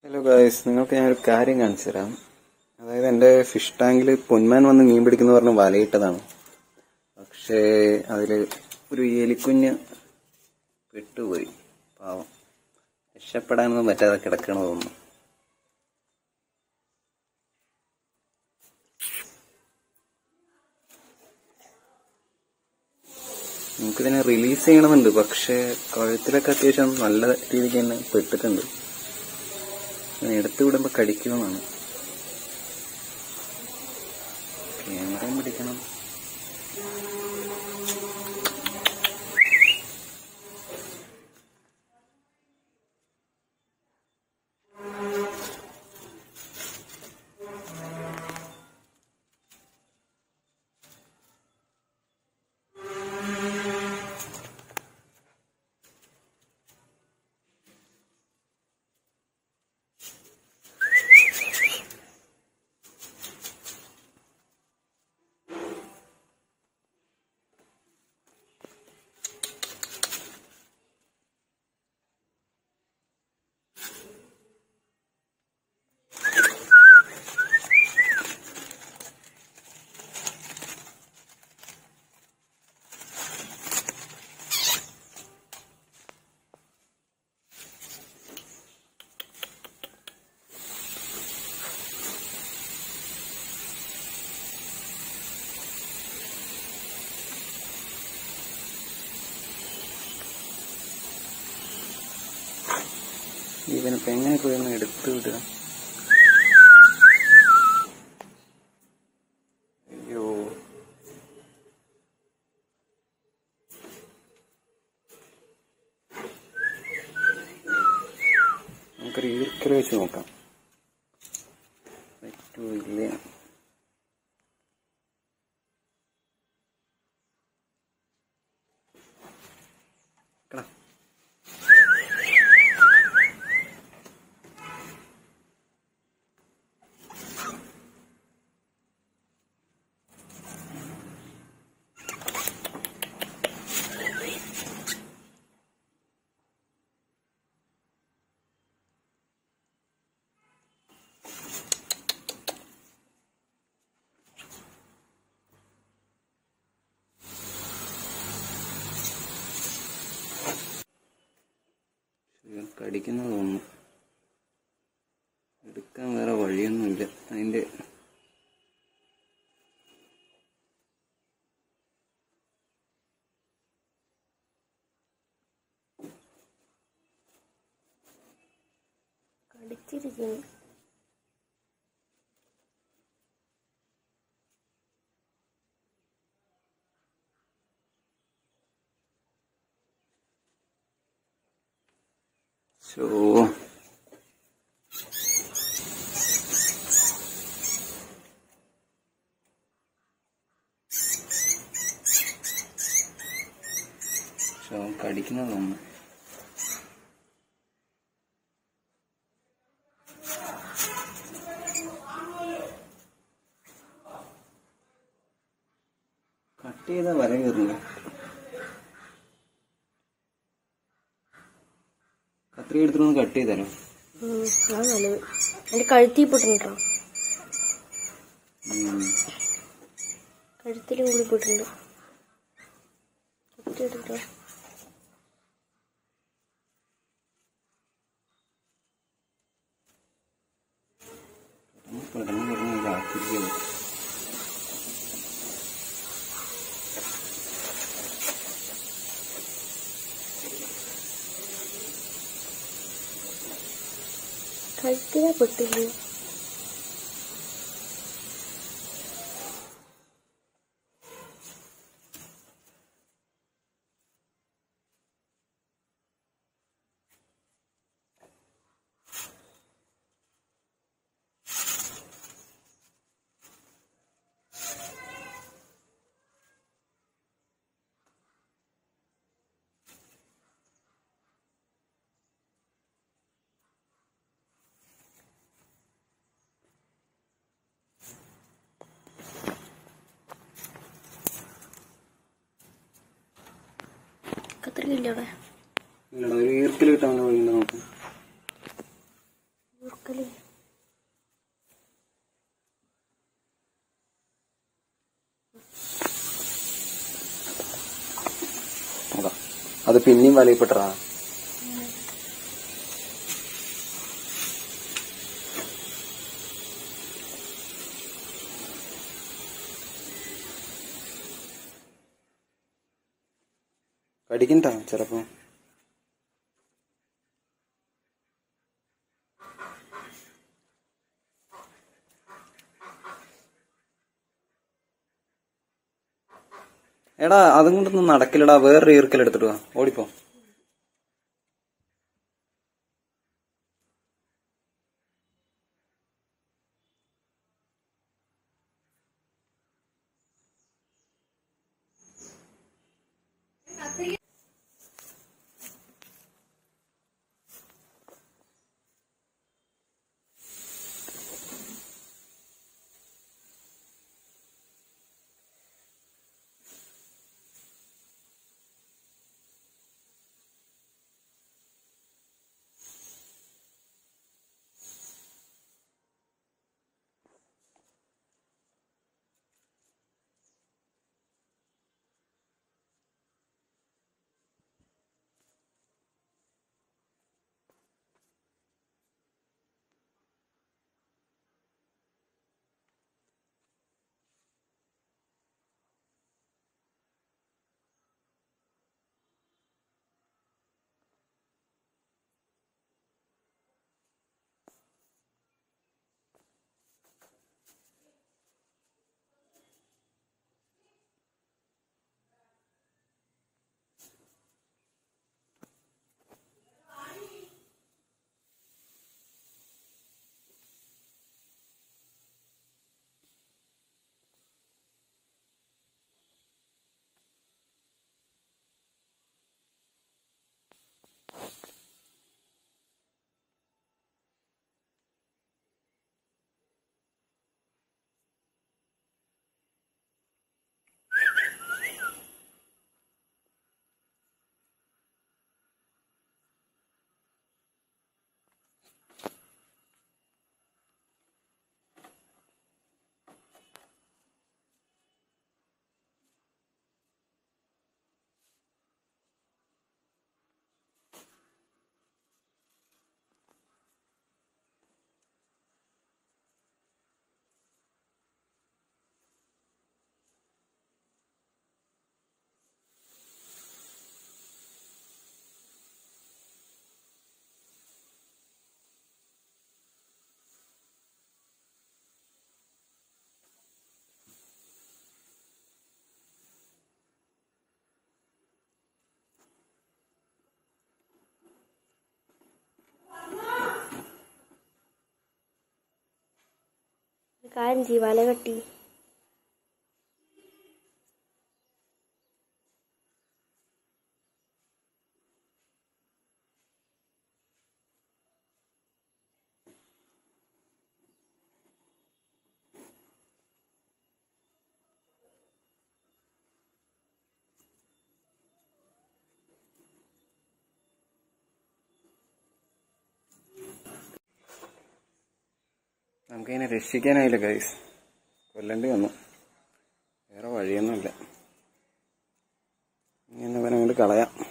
Hello guys നിങ്ങൾക്ക് ഞാനൊരു കാര്യം കാണിച്ചു തരാം അതായത് എൻ്റെ ഫിഷ് ടാങ്കിൽ പൊന്മാൻ വന്ന് മീൻ പിടിക്കുന്ന പറഞ്ഞ് വലയിട്ടതാണ് പക്ഷേ അതിൽ ഒരു എലിക്കുഞ്ഞ് പെട്ടുപോയി പാവം രക്ഷപ്പെടാനൊന്നും പറ്റാതെ കിടക്കണ തോന്നുന്നു നമുക്കിതിനെ റിലീസ് ചെയ്യണമെന്നുണ്ട് പക്ഷേ കഴുത്തിലൊക്കെ അത്യാവശ്യം നല്ല രീതിക്ക് തന്നെ പെട്ടിട്ടുണ്ട് ഞാൻ എടുത്തു വിടുമ്പോൾ കടിക്കുമെന്നാണ് ക്യാമറയും പിടിക്കണം ഇവനിപ്പോ എങ്ങനെ പോയി ഒന്ന് എടുത്തു വിടുക അയ്യോ നമുക്കൊരു ഈർക്കൽ വെച്ച് നോക്കാം പറ്റൂ ഇല്ല കടാ ഇവൻ കടിക്കുന്ന തോന്നുന്നു എടുക്കാൻ വേറെ വഴിയൊന്നുമില്ല അതിന്റെ കടിച്ചിരിക്കുന്നു ഷോ ഷോ കടിക്കുന്ന തോന്നുന്നു കട്ട് ചെയ്താ വര കയറില്ല കത്രി എടുത്തിട്ടൊന്ന് കട്ട് ചെയ്തരോ ഉം, അതാ നല്ലത് എന്റെ കഴുത്തിൽ പൊട്ടുന്നുണ്ടോ ഉം. കഴുത്തിലും കൂടി പൊട്ടുണ്ട് കത്തി എടുത്തോ പെട്ടെന്ന് പെട്ടെന്ന് ഇതാക്കിയിരിക്കുന്നു കഴുത്തിലാ പൊട്ടില്ല കത്രികയില്ല അവിടെ ഇല്ലടാ ഒരു ഈർക്കിൽ കിട്ടാൻ വഴി നോക്കാം തുറക്കല് നോക്കാം അത് പിന്നെയും വലയിപ്പെട്ടതാ കടിക്കണ്ട ചിലപ്പോ എടാ അതും കൊണ്ടൊന്നും നടക്കില്ലടാ വേറൊരു ഈർക്കൽ എടുത്തിട്ട് വാ ഓടിപ്പോ ഒരു കാര്യം ചെയ്യ് വല കെട്ടി നമുക്കതിനെ രക്ഷിക്കാനായില്ല ഗൈസ് കൊല്ലേണ്ടി വന്നു വേറെ വഴിയൊന്നുമില്ല ഇനി എന്നവനെ അങ്ങോട്ട് കളയാം